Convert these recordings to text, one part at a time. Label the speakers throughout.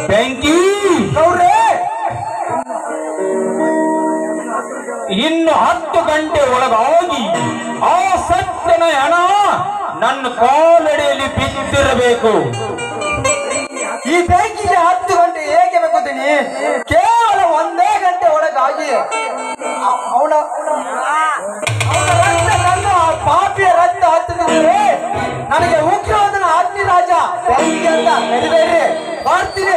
Speaker 1: ಬೆಂಕಿ
Speaker 2: ಗೌಡ್ರೆ
Speaker 1: ಇನ್ನು ಹತ್ತು ಗಂಟೆ ಒಳಗಾಗಿ ಆ ಸತ್ಯನ ಹಣ ನನ್ನ ಕಾಲಡಿಯಲ್ಲಿ ಬಿದ್ದಿರಬೇಕು
Speaker 2: ಈ ಬೆಂಕಿಗೆ ಹತ್ತು ಗಂಟೆ ಏಕೆ ಬೇಕೋತೀನಿ ಕೇವಲ ಒಂದೇ ಗಂಟೆ ಒಳಗಾಗಿ ಅವನ ಅವನ ರಕ್ತ ನನ್ನ ಪಾಪಿಯ ರಕ್ತ ಹತ್ತಿದ್ರೆ ನನಗೆ ಉಗ್ರವಾದನ ಅಗ್ನಿ ರಾಜ ಬೆಂಕಿ ಅಂತ ನಡಿಬೇಡಿ ಮಾಡ್ತೀನಿ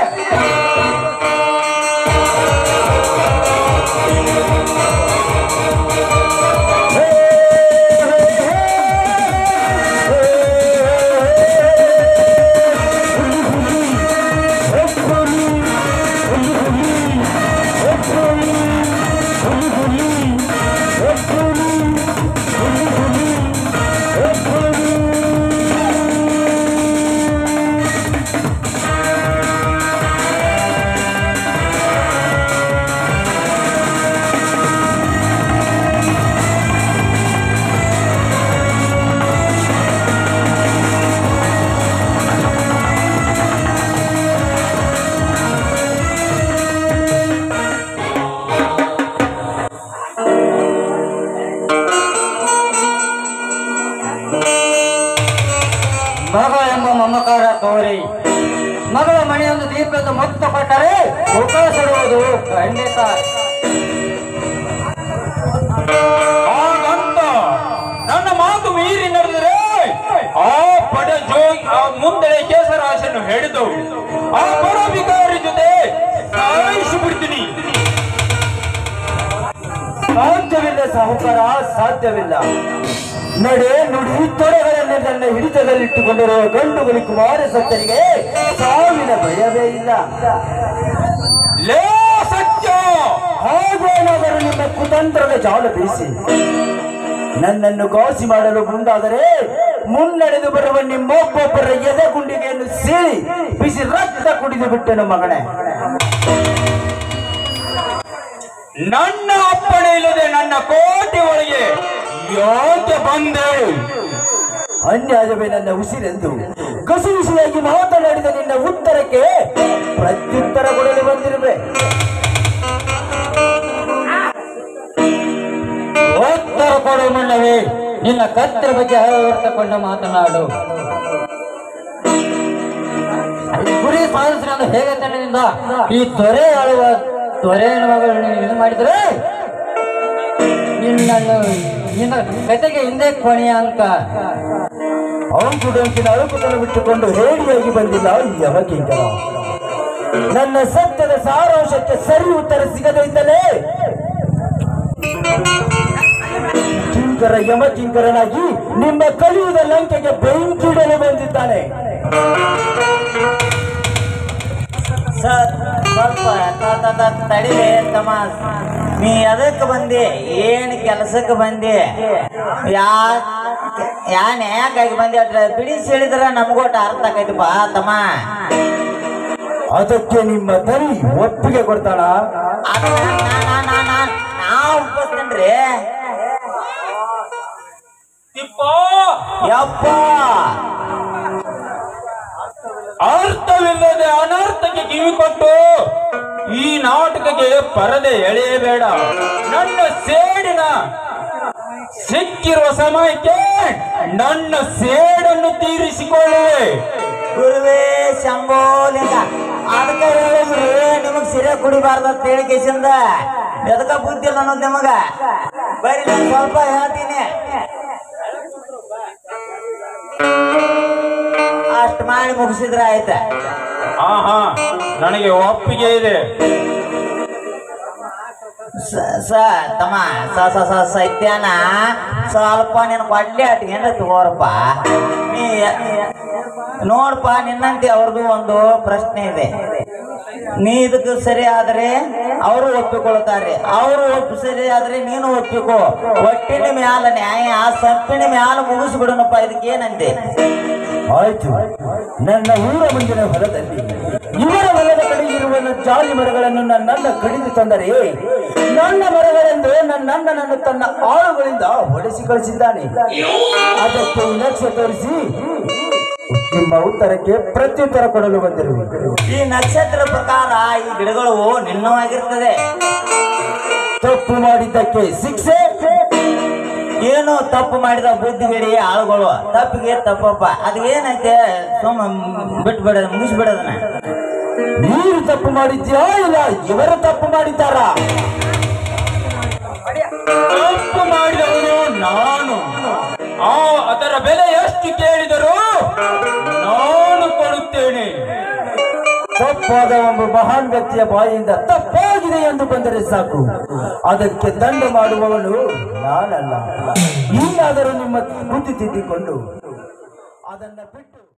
Speaker 3: ಮಗ ಎಂಬ ಮಮಕಾರ ತೋರಿ ಮಗಳ ಮನೆಯೊಂದು ದೀಪದ ಮುಕ್ತ ಕೊಟ್ಟರೆ ಮುಖ ಸುಡುವುದು ಖಂಡಿತ
Speaker 1: ಹಾಗಂತ ನನ್ನ ಮಾತು ಮೀರಿ ನಡೆದರೆ ಆ ಪಡ ಜೋಗಿ ಆ ಮುಂದೆ ಕೇಸರಾಶನ್ನು ಹಿಡಿದು ಆ ಪರೋಭಿಕಾರಿ ಜೊತೆ ಸಾಯಿಸಿ ಬಿಡ್ತೀನಿ
Speaker 2: ಸಾಧ್ಯವಿಲ್ಲ ಸಾಹುಕಾರ ಸಾಧ್ಯವಿಲ್ಲ ನಡೆ ನುಡಿ ತೊಡೆಗಳನ್ನು ನನ್ನ ಹಿಡಿತದಲ್ಲಿಟ್ಟುಕೊಂಡಿರುವ ಗಂಡುಗಲಿ ಕುಮಾರ ಸತ್ತರಿಗೆ ಸಾವಿನ ಭಯವೇ ಇಲ್ಲ
Speaker 1: ಲೇ ಸತ್ಯ
Speaker 2: ಹಾಗೇನಾದರೂ ನಿಮ್ಮ ಕುತಂತ್ರದ ಜಾಲ ಬೀಸಿ ನನ್ನನ್ನು ಗಾಸಿ ಮಾಡಲು ಮುಂದಾದರೆ ಮುನ್ನಡೆದು ಬರುವ ನಿಮ್ಮೊಬ್ಬೊಬ್ಬರ ಎದೆ ಗುಂಡಿಗೆಯನ್ನು ಸೀಳಿ ಬಿಸಿ ರಕ್ತ ಕುಡಿದು ಬಿಟ್ಟನು ಮಗನೇ
Speaker 1: ನನ್ನ ಅಪ್ಪಣೆ ಇಲ್ಲದೆ ನನ್ನ ಕೋಟೆ ಒಳಗೆ ಯಾಕೆ ಬಂದೆ
Speaker 2: ಅನ್ಯಾಯವೇ ನನ್ನ ಉಸಿರೆಂದು ಕಸುವಿಸಿಯಾಗಿ ಮಾತನಾಡಿದ ನಿನ್ನ ಉತ್ತರಕ್ಕೆ ಪ್ರತ್ಯುತ್ತರ ಕೊಡಲು ಬಂದಿರುವೆ
Speaker 3: ಉತ್ತರ ಕೊಡುವ ಮುನ್ನವೇ ನಿನ್ನ ಕತ್ತರ ಬಗ್ಗೆ ಹೊರತುಕೊಂಡು ಮಾತನಾಡು ಗುರಿ ಸಾಧಿಸಿದ ಹೇಗೆ ತಂಡದಿಂದ ಈ ತೊರೆ ಆಳುವ ತೊರೆ ಮಗಳು ಇದು ಮಾಡಿದ್ರೆ ನಿನ್ನನ್ನು ನಿನ್ನ ಕತೆಗೆ ಹಿಂದೆ ಕೊನೆಯ ಅಂಕ
Speaker 2: ಅಂಕುಡೊಂಕಿನ ಅಳುಕುತನ ಬಿಟ್ಟುಕೊಂಡು ಹೇಡಿಯಾಗಿ ಬಂದಿಲ್ಲ ಈ ಯಮಕಿಂಕರ ನನ್ನ ಸತ್ಯದ ಸಾರಾಂಶಕ್ಕೆ ಸರಿ ಉತ್ತರ ಸಿಗದಿದ್ದಲೇ ಕಿಂಕರ ಯಮಕಿಂಕರನಾಗಿ ನಿಮ್ಮ ಕಲಿಯುವುದ ಲಂಕೆಗೆ ಬೆಂಕಿಡಲು ಬಂದಿದ್ದಾನೆ
Speaker 4: ಸರ್ ಸ್ವಲ್ಪ ತ- ತ- ತ- ತಡಿಲೆ ತಮ್ಮ ನೀ ಅದಕ್ಕೆ ಬಂದಿ ಏನ್ ಕೆಲಸಕ್ಕೆ ಬಂದಿ ಯಾ ಯಾ ನ್ಯಾಯಕ್ಕಾಗಿ ಬಂದಿ ಅಟ್ರ ಬಿಡಿಸಿ ಹೇಳಿದ್ರ ನಮ್ಗೋಟ ಅರ್ಥ ಆಕೈತಿಪ್ಪ ತಮ್ಮ
Speaker 2: ಅದಕ್ಕೆ ನಿಮ್ಮ ದನಿ ಒಪ್ಪಿಗೆ ಕೊಡ್ತಾಳ
Speaker 4: ಅದು ನಾ- ನಾ- ನಾ- ನಾ- ನಾ ಒಪ್ಪಿಸ್ತೇನ್ರಿ
Speaker 1: ತಿಪ್ಪ
Speaker 4: ಯಪ್ಪ
Speaker 1: ಅರ್ಥವಿಲ್ಲದೆ ಅನರ್ಥಕ್ಕೆ ಕಿವಿ ಕೊಟ್ಟು ಈ ನಾಟಕಕ್ಕೆ ಪರದೆ ಎಳೆಯಬೇಡ ನನ್ನ ಸೇಡಿನ ಸಿಕ್ಕಿರುವ ಸಮಯಕ್ಕೆ ನನ್ನ ಸೇಡನ್ನು ತೀರಿಸಿಕೊಳ್ಳುವೆ
Speaker 4: ಗುರುವೇ ಶಂಭೋಲಿಂಗ ಅದಕ್ಕೆ ಹೇಳಿದ್ರಿ ನಿಮಗ್ ಸಿರೆ ಕುಡಿಬಾರ್ದು ಅಂತ ಹೇಳಿ ಕೇಸಿಂದ ಎದಕ ಬುದ್ಧಿ ಇಲ್ಲ ಅನ್ನೋದು ನಿಮಗ ಬರೀ ನಾನು ಸ್ವಲ್ಪ ಹೇಳ್ತೀನಿ ಅಷ್ಟ್ ಮಾಡಿ ಮುಗಿಸಿದ್ರ ಆಯ್ತ
Speaker 1: ಹಾ ಹಾ ನನಗೆ ಒಪ್ಪಿಗೆ ಇದೆ
Speaker 4: ಸ- ಸ ತಮ್ಮ ಸ ಸ ಸ ಸತ್ಯನ ಸ್ವಲ್ಪ ನೀನು ಕೊಡ್ಲಿ ಅಟ್ ಏನ್ರ ತಗೋರಪ್ಪ ನೀ ನೋಡಪ್ಪ ನಿನ್ನಂತೆ ಅವ್ರದ್ದು ಒಂದು ಪ್ರಶ್ನೆ ಇದೆ ನೀ ಇದಕ್ಕೆ ಸರಿ ಆದ್ರೆ ಅವರು ಒಪ್ಪಿಕೊಳ್ತಾರೆ ಅವರು ಒಪ್ಪಿ ಸರಿ ಆದ್ರೆ ನೀನು ಒಪ್ಪಿಕೋ ಒಟ್ಟಿನ ಮ್ಯಾಲ ನ್ಯಾಯ ಸಂಪಿನ ಮ್ಯಾಲ ಮುಗಿಸ್ಬಿಡನಪ್ಪ ಇದಕ್ಕೆ ಏನಂತೆ
Speaker 2: ಆಯ್ತು ನನ್ನ ಊರ ಮುಂದಿನ ಹೊಲದಲ್ಲಿ ಇವರ ಹೊಲದ ಕಡೆ ಇರುವ ಜಾಲಿ ಮರಗಳನ್ನು ನನ್ನನ್ನ ಕಡಿದು ತಂದರೆ ನನ್ನ ಮರಗಳೆಂದು ನನ್ನಣ್ಣನನ್ನು ತನ್ನ ಆಳುಗಳಿಂದ ಹೊಡೆಸಿ ಕಳಿಸಿದ್ದಾನೆ ಅದಕ್ಕೆ ಲಕ್ಷ್ಯ ತೋರಿಸಿ ನಿಮ್ಮ ಉತ್ತರಕ್ಕೆ ಪ್ರತ್ಯುತ್ತರ ಕೊಡಲು ಬಂದಿರುವೆ
Speaker 4: ಈ ನಕ್ಷತ್ರ ಪ್ರಕಾರ ಈ ಗಿಡಗಳು ನಿನ್ನವಾಗಿರ್ತದೆ
Speaker 2: ತಪ್ಪು ಮಾಡಿದ್ದಕ್ಕೆ ಶಿಕ್ಷೆ
Speaker 4: ಏನು ತಪ್ಪು ಮಾಡಿದ ಬುದ್ಧಿಗಿಡಿ ಆಳುಗಳು ತಪ್ಪಿಗೆ ತಪ್ಪಪ್ಪ ಅದು ಏನೈತೆ ಸುಮ್ಮ ಬಿಟ್ಬಿಡೋದ ಮುಗಿಸ್ಬಿಡೋದನ್ನ
Speaker 2: ನೀರು ತಪ್ಪು ಮಾಡಿದ್ಯಾ ಇಲ್ಲ ಇವರು ತಪ್ಪು ಮಾಡಿದ್ದಾರಾ
Speaker 1: ತಪ್ಪು ಮಾಡಿದವನು ನಾನು ಆ ಅದರ ಬೆಲೆ ಎಷ್ಟು ಕೇಳಿದರೂ ನಾನು ಕೊಡುತ್ತೇನೆ
Speaker 2: ತಪ್ಪಾದ ಒಬ್ಬ ಮಹಾನ್ ವ್ಯಕ್ತಿಯ ಬಾಯಿಯಿಂದ ತಪ್ಪಾಗಿದೆ ಎಂದು ಬಂದರೆ ಸಾಕು ಅದಕ್ಕೆ ದಂಡ ಮಾಡುವವನು ನಾನಲ್ಲ ಇನ್ನಾದರೂ ನಿಮ್ಮ ಬುದ್ಧಿ ತಿದ್ದಿಕೊಂಡು ಅದನ್ನ ಬಿಟ್ಟು